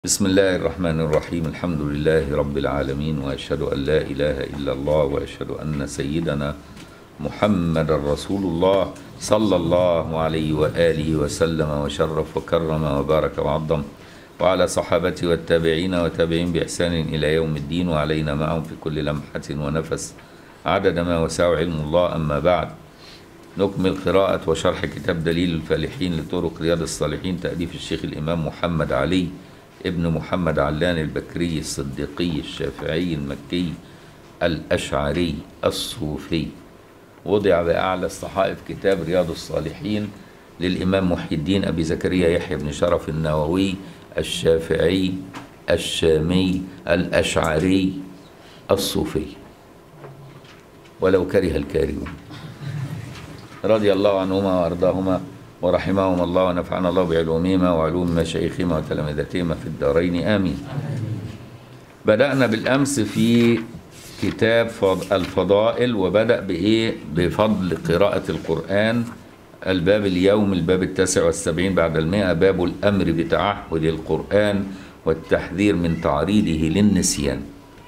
بسم الله الرحمن الرحيم الحمد لله رب العالمين واشهد ان لا اله الا الله واشهد ان سيدنا محمد رسول الله صلى الله عليه واله وسلم وشرف وكرم وبارك وعظم وعلى صحابته والتابعين وتابعين باحسان الى يوم الدين وعلينا معهم في كل لمحه ونفس عدد ما وسع علم الله اما بعد نكمل قراءة وشرح كتاب دليل الفالحين لطرق رياض الصالحين تأليف الشيخ الإمام محمد علي ابن محمد علان البكري الصديقي الشافعي المكي الأشعري الصوفي وضع بأعلى الصحائف كتاب رياض الصالحين للإمام محي الدين أبي زكريا يحيى بن شرف النووي الشافعي الشامي الأشعري الصوفي ولو كره الكارهون رضي الله عنهما وارضاهما ورحمهما الله ونفعنا الله بعلومهما وعلوم مشايخهما وتلامذتهما في الدارين امين. بدأنا بالامس في كتاب فض- الفضائل وبدأ بايه؟ بفضل قراءة القرآن الباب اليوم الباب التاسع والسبعين بعد المئة باب الأمر بتعهد القرآن والتحذير من تعريضه للنسيان.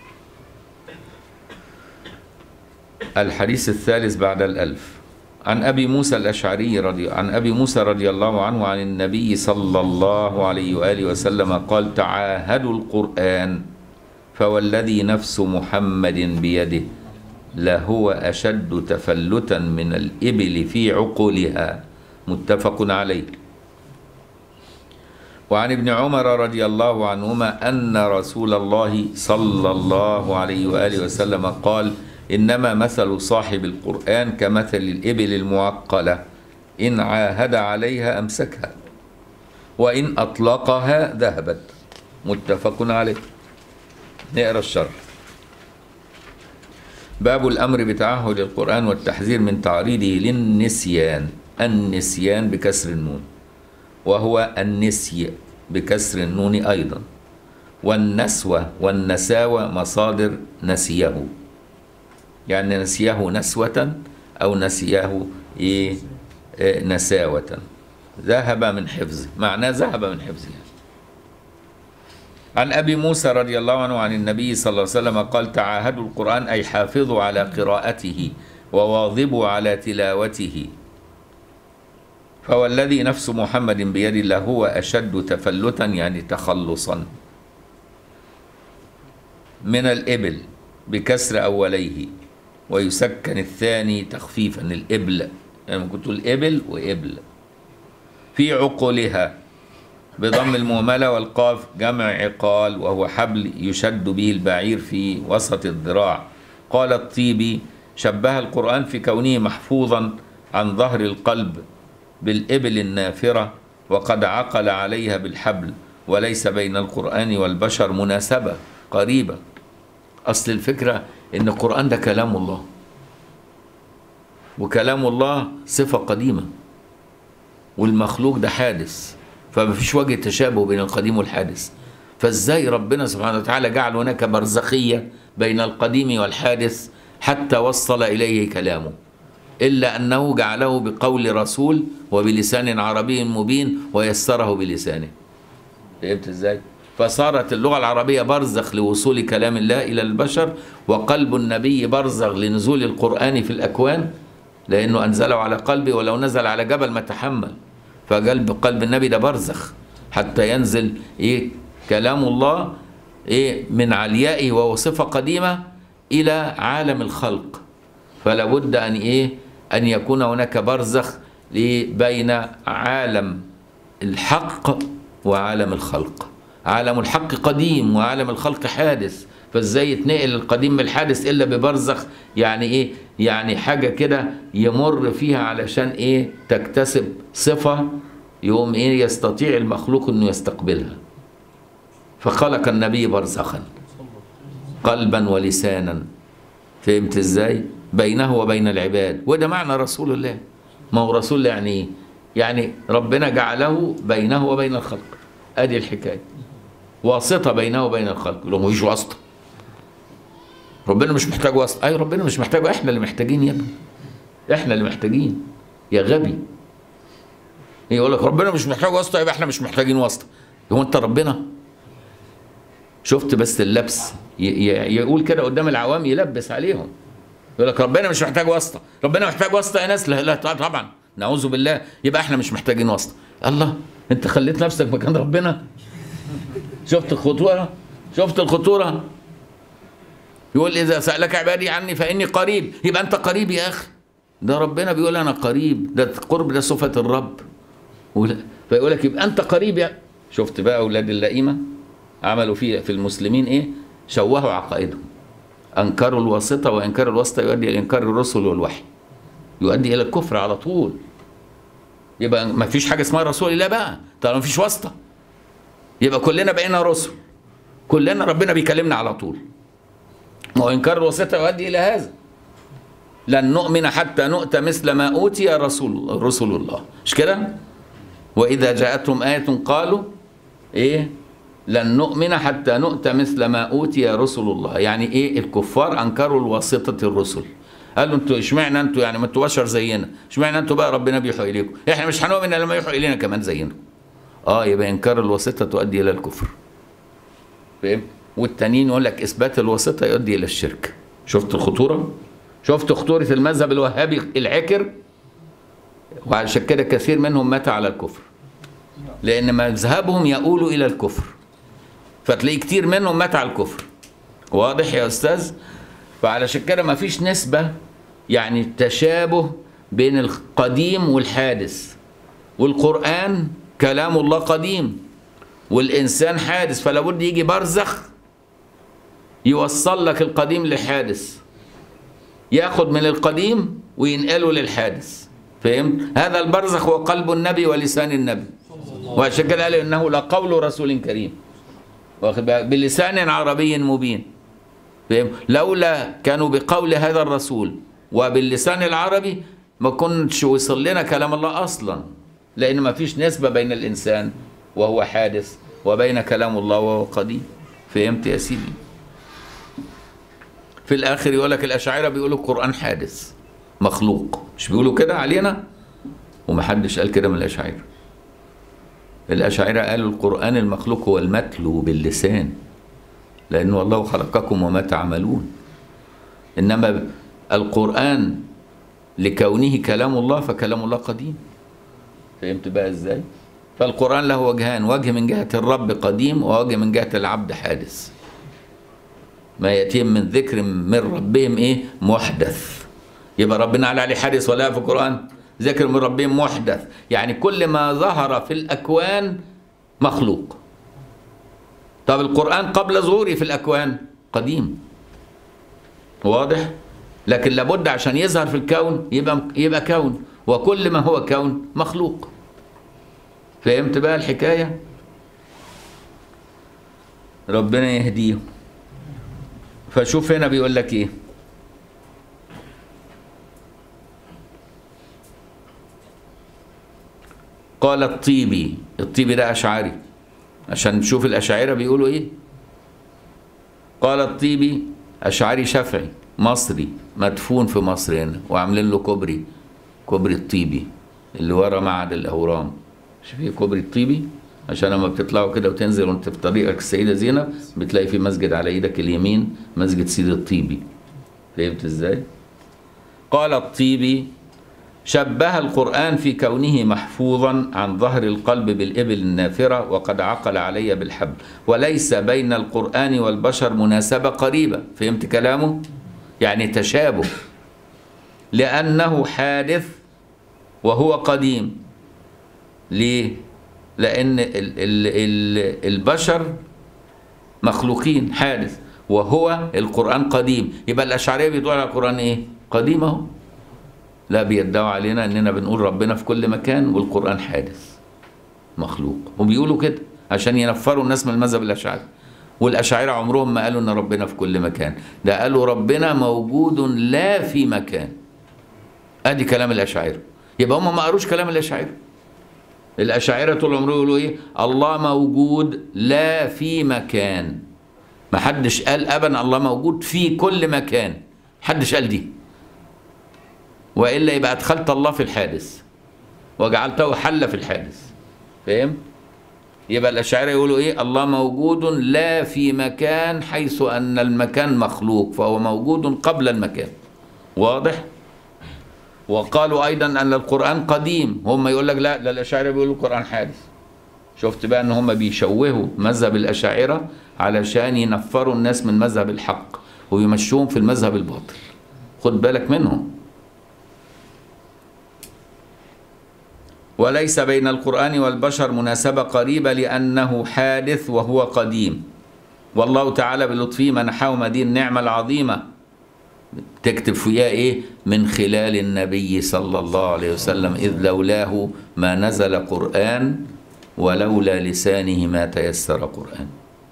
الحديث الثالث بعد الألف عن أبي موسى الأشعري رضي عن أبي موسى رضي الله عنه عن النبي صلى الله عليه وآله وسلم قال تعاهدوا القرآن فوالذي نفس محمد بيده لهو أشد تفلتا من الإبل في عقولها متفق عليه وعن ابن عمر رضي الله عنهما أن رسول الله صلى الله عليه وآله وسلم قال إنما مثل صاحب القرآن كمثل الإبل المعقلة إن عاهد عليها أمسكها وإن أطلقها ذهبت متفق عليه نقرأ الشرح باب الأمر بتعهد القرآن والتحذير من تعريضه للنسيان النسيان بكسر النون وهو النسي بكسر النون أيضا والنسوة والنساوة مصادر نسيه يعني نسيه نسوة أو نسيه إيه إيه نساوة ذهب من حفظه معناه ذهب من حفظه عن أبي موسى رضي الله عنه عن النبي صلى الله عليه وسلم قال تعاهدوا القرآن أي حافظوا على قراءته وواظبوا على تلاوته فوالذي نفس محمد بيد الله هو أشد تفلتا يعني تخلصا من الإبل بكسر أوليه ويسكن الثاني تخفيفا الإبل يعني كنت الإبل وإبل في عقولها بضم المهملة والقاف جمع عقال وهو حبل يشد به البعير في وسط الذراع قال الطيبي شبه القرآن في كونه محفوظا عن ظهر القلب بالإبل النافرة وقد عقل عليها بالحبل وليس بين القرآن والبشر مناسبة قريبة أصل الفكرة إن القرآن ده كلام الله وكلام الله صفة قديمة والمخلوق ده حادث فمفيش وجه تشابه بين القديم والحادث فازاي ربنا سبحانه وتعالى جعل هناك برزخية بين القديم والحادث حتى وصل إليه كلامه إلا أنه جعله بقول رسول وبلسان عربي مبين ويسره بلسانه فهمت ازاي؟ فصارت اللغة العربية برزخ لوصول كلام الله إلى البشر وقلب النبي برزخ لنزول القرآن في الأكوان لأنه أنزله على قلبي ولو نزل على جبل ما تحمل فقلب قلب النبي ده برزخ حتى ينزل إيه كلام الله إيه من عليائه وهو صفة قديمة إلى عالم الخلق فلا بد أن إيه أن يكون هناك برزخ بين عالم الحق وعالم الخلق عالم الحق قديم وعالم الخلق حادث فازاي يتنقل القديم من الحادث الا ببرزخ يعني ايه يعني حاجه كده يمر فيها علشان ايه تكتسب صفه يقوم ايه يستطيع المخلوق انه يستقبلها فخلق النبي برزخا قلبا ولسانا فهمت ازاي بينه وبين العباد وده معنى رسول الله ما هو رسول الله يعني ايه يعني ربنا جعله بينه وبين الخلق ادي الحكايه واسطه بينه وبين الخلق لو مفيش واسطه ربنا مش محتاج واسطه اي ربنا مش محتاج احنا اللي محتاجين يا ابني احنا اللي محتاجين يا غبي يقول لك ربنا مش محتاج واسطه يبقى احنا مش محتاجين واسطه هو انت ربنا شفت بس اللبس ي- ي- يقول كده قدام العوام يلبس عليهم يقول لك ربنا مش محتاج واسطه ربنا محتاج واسطه يا ناس لا, لا طبعا نعوذ بالله يبقى احنا مش محتاجين واسطه الله انت خليت نفسك مكان ربنا شفت الخطوره شفت الخطوره يقول اذا سالك عبادي عني فاني قريب يبقى انت قريب يا اخي ده ربنا بيقول انا قريب ده القرب ده صفه الرب ولا- فيقول لك يبقى انت قريب يا شفت بقى اولاد اللئيمه عملوا في في المسلمين ايه شوهوا عقائدهم انكروا الواسطه وانكار الواسطه يؤدي الى انكار الرسل والوحي يؤدي الى الكفر على طول يبقى ما فيش حاجه اسمها رسول الله بقى طالما ما فيش واسطه يبقى كلنا بقينا رسل كلنا ربنا بيكلمنا على طول وانكار الواسطه يؤدي الى هذا لن نؤمن حتى نؤتى مثل ما اوتي رسول رسول الله مش كده واذا جاءتهم ايه قالوا ايه لن نؤمن حتى نؤتى مثل ما اوتي رسل الله يعني ايه الكفار انكروا الواسطه الرسل قالوا انتوا اشمعنى انتوا يعني ما انتوا بشر زينا اشمعنى انتوا بقى ربنا بيوحي اليكم احنا مش هنؤمن الا لما يوحي الينا كمان زينا اه يبقى انكار الواسطه تؤدي الى الكفر فاهم والتانيين يقول لك اثبات الواسطه يؤدي الى الشرك شفت الخطوره شفت خطوره المذهب الوهابي العكر وعشان كده كثير منهم مات على الكفر لان مذهبهم يؤول الى الكفر فتلاقي كتير منهم مات على الكفر واضح يا استاذ فعلشان كده ما فيش نسبه يعني تشابه بين القديم والحادث والقران كلام الله قديم والانسان حادث فلا بد يجي برزخ يوصل لك القديم للحادث ياخد من القديم وينقله للحادث فهمت هذا البرزخ هو قلب النبي ولسان النبي وعشان كده قال انه لقول رسول كريم واخد بالك؟ بلسان عربي مبين فهم لولا كانوا بقول هذا الرسول وباللسان العربي ما كنتش وصل لنا كلام الله اصلا لان ما فيش نسبه بين الانسان وهو حادث وبين كلام الله وهو قديم فهمت يا سيدي في الاخر يقول لك الاشاعره بيقولوا القران حادث مخلوق مش بيقولوا كده علينا ومحدش قال كده من الاشاعره الاشاعره قالوا القران المخلوق هو المتلو باللسان لأنه الله خلقكم وما تعملون إنما القرآن لكونه كلام الله فكلام الله قديم فهمت بقى إزاي فالقرآن له وجهان وجه من جهة الرب قديم ووجه من جهة العبد حادث ما يأتيهم من ذكر من ربهم إيه محدث يبقى ربنا قال عليه حادث ولا في القرآن ذكر من ربهم محدث يعني كل ما ظهر في الأكوان مخلوق طب القرآن قبل ظهوره في الأكوان قديم واضح لكن لابد عشان يظهر في الكون يبقى يبقى كون وكل ما هو كون مخلوق فهمت بقى الحكاية ربنا يهديه فشوف هنا بيقول لك ايه قال الطيبي الطيبي ده أشعري عشان نشوف الأشاعرة بيقولوا إيه قال الطيبي أشعري شافعي مصري مدفون في مصر هنا وعاملين له كوبري كوبري الطيبي اللي ورا معهد الأورام مش في كوبري الطيبي عشان لما بتطلعوا كده وتنزل وانت في طريقك السيدة زينب بتلاقي في مسجد على ايدك اليمين مسجد سيد الطيبي فهمت ازاي؟ قال الطيبي شبه القرآن في كونه محفوظا عن ظهر القلب بالإبل النافرة وقد عقل علي بالحبل وليس بين القرآن والبشر مناسبة قريبة فهمت كلامه؟ يعني تشابه لأنه حادث وهو قديم ليه؟ لأن ال ال ال البشر مخلوقين حادث وهو القرآن قديم يبقى الأشعرية بيدعوا على القرآن إيه؟ قديم أهو لا بيدعوا علينا اننا بنقول ربنا في كل مكان والقران حادث مخلوق وبيقولوا كده عشان ينفروا الناس من المذهب الاشاعري والاشاعره عمرهم ما قالوا ان ربنا في كل مكان ده قالوا ربنا موجود لا في مكان ادي كلام الاشاعره يبقى هم ما قروش كلام الاشاعره الاشاعره طول عمرهم يقولوا ايه الله موجود لا في مكان ما حدش قال ابدا الله موجود في كل مكان حدش قال دي والا يبقى ادخلت الله في الحادث وجعلته حل في الحادث فاهم يبقى الأشاعرة يقولوا إيه الله موجود لا في مكان حيث أن المكان مخلوق فهو موجود قبل المكان واضح وقالوا أيضا أن القرآن قديم هم يقول لك لا ده الأشاعرة بيقولوا القرآن حادث شفت بقى ان هم بيشوهوا مذهب الاشاعره علشان ينفروا الناس من مذهب الحق ويمشوهم في المذهب الباطل خد بالك منهم وليس بين القران والبشر مناسبه قريبه لانه حادث وهو قديم والله تعالى بلطفه منحهما دي النعمه العظيمه تكتب فيها ايه من خلال النبي صلى الله عليه وسلم اذ لولاه ما نزل قران ولولا لسانه ما تيسر قرآن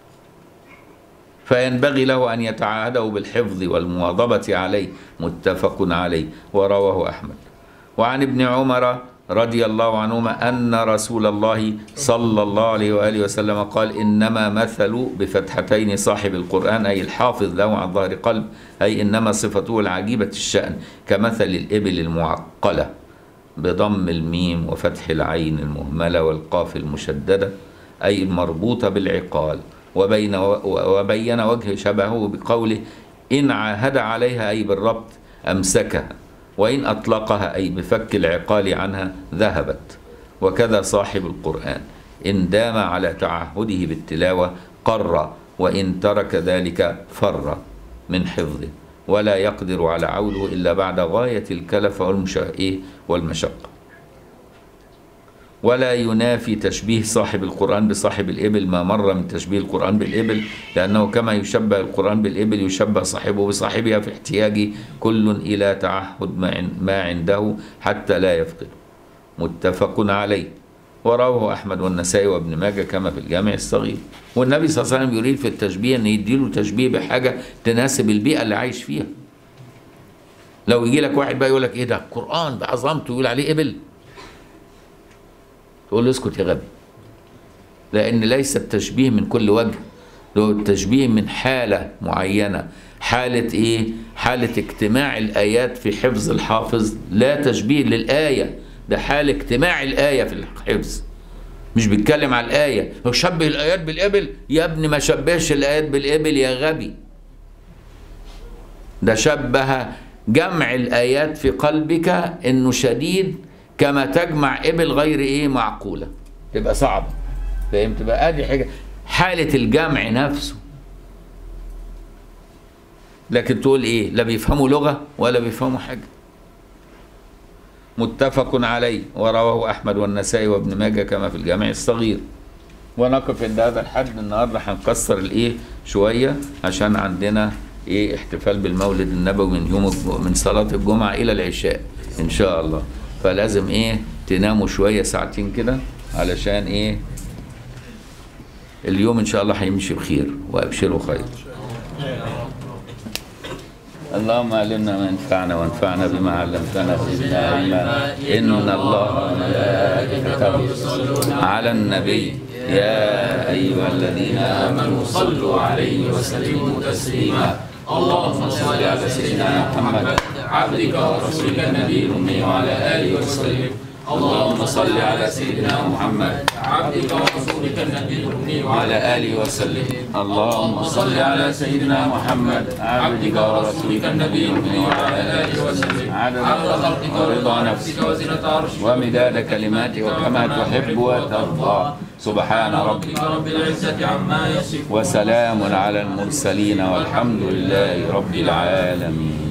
فينبغي له أن يتعاهده بالحفظ والمواظبة عليه متفق عليه ورواه أحمد وعن ابن عمر رضي الله عنهما أن رسول الله صلى الله عليه وآله وسلم قال إنما مثل بفتحتين صاحب القرآن أي الحافظ له عن ظهر قلب أي إنما صفته العجيبة الشأن كمثل الإبل المعقلة بضم الميم وفتح العين المهملة والقاف المشددة أي المربوطة بالعقال وبين وبين وجه شبهه بقوله إن عاهد عليها أي بالربط أمسكها وإن أطلقها أي بفك العقال عنها ذهبت وكذا صاحب القرآن إن دام على تعهده بالتلاوة قر وإن ترك ذلك فر من حفظه ولا يقدر على عوده إلا بعد غاية الكلف والمشقة ولا ينافي تشبيه صاحب القرآن بصاحب الإبل ما مر من تشبيه القرآن بالإبل لأنه كما يشبه القرآن بالإبل يشبه صاحبه بصاحبها في احتياج كل إلى تعهد ما عنده حتى لا يفقد متفق عليه ورواه أحمد والنسائي وابن ماجه كما في الجامع الصغير والنبي صلى الله عليه وسلم يريد في التشبيه أن يديله تشبيه بحاجة تناسب البيئة اللي عايش فيها لو يجي لك واحد بقى يقول لك ايه ده القرآن بعظمته يقول عليه إبل تقول له اسكت يا غبي لأن ليس التشبيه من كل وجه هو التشبيه من حالة معينة حالة إيه؟ حالة اجتماع الآيات في حفظ الحافظ لا تشبيه للآية ده حال اجتماع الآية في الحفظ مش بيتكلم على الآية هو شبه الآيات بالإبل يا ابني ما شبهش الآيات بالإبل يا غبي ده شبه جمع الآيات في قلبك إنه شديد كما تجمع إبل غير إيه معقولة تبقى صعبة فهمت بقى ادي حاجة حالة الجمع نفسه لكن تقول إيه لا بيفهموا لغة ولا بيفهموا حاجة متفق عليه ورواه أحمد والنسائي وابن ماجه كما في الجامع الصغير ونقف عند هذا الحد النهارده هنكسر الايه شويه عشان عندنا ايه احتفال بالمولد النبوي من يوم من صلاه الجمعه الى العشاء ان شاء الله فلازم ايه تناموا شويه ساعتين كده علشان ايه اليوم ان شاء الله هيمشي بخير وابشروا خير اللهم علمنا ما ينفعنا وانفعنا بما علمتنا وزدنا علما ان الله وملائكته على النبي يا ايها الذين امنوا صلوا عليه وسلموا تسليما اللهم صل على سيدنا محمد عبدك ورسولك النبي الامي وعلى اله وسلم اللهم صل على سيدنا محمد عبدك ورسولك النبي الأمي وعلى آله وسلم اللهم صل على سيدنا محمد عبدك ورسولك النبي الأمي وعلى آله وسلم عدد خلقك ورضا نفسك وزنة عرشك ومداد كلماتك وكما تحب وترضى سبحان ربك رب العزة عما يصفون وسلام على المرسلين والحمد لله رب العالمين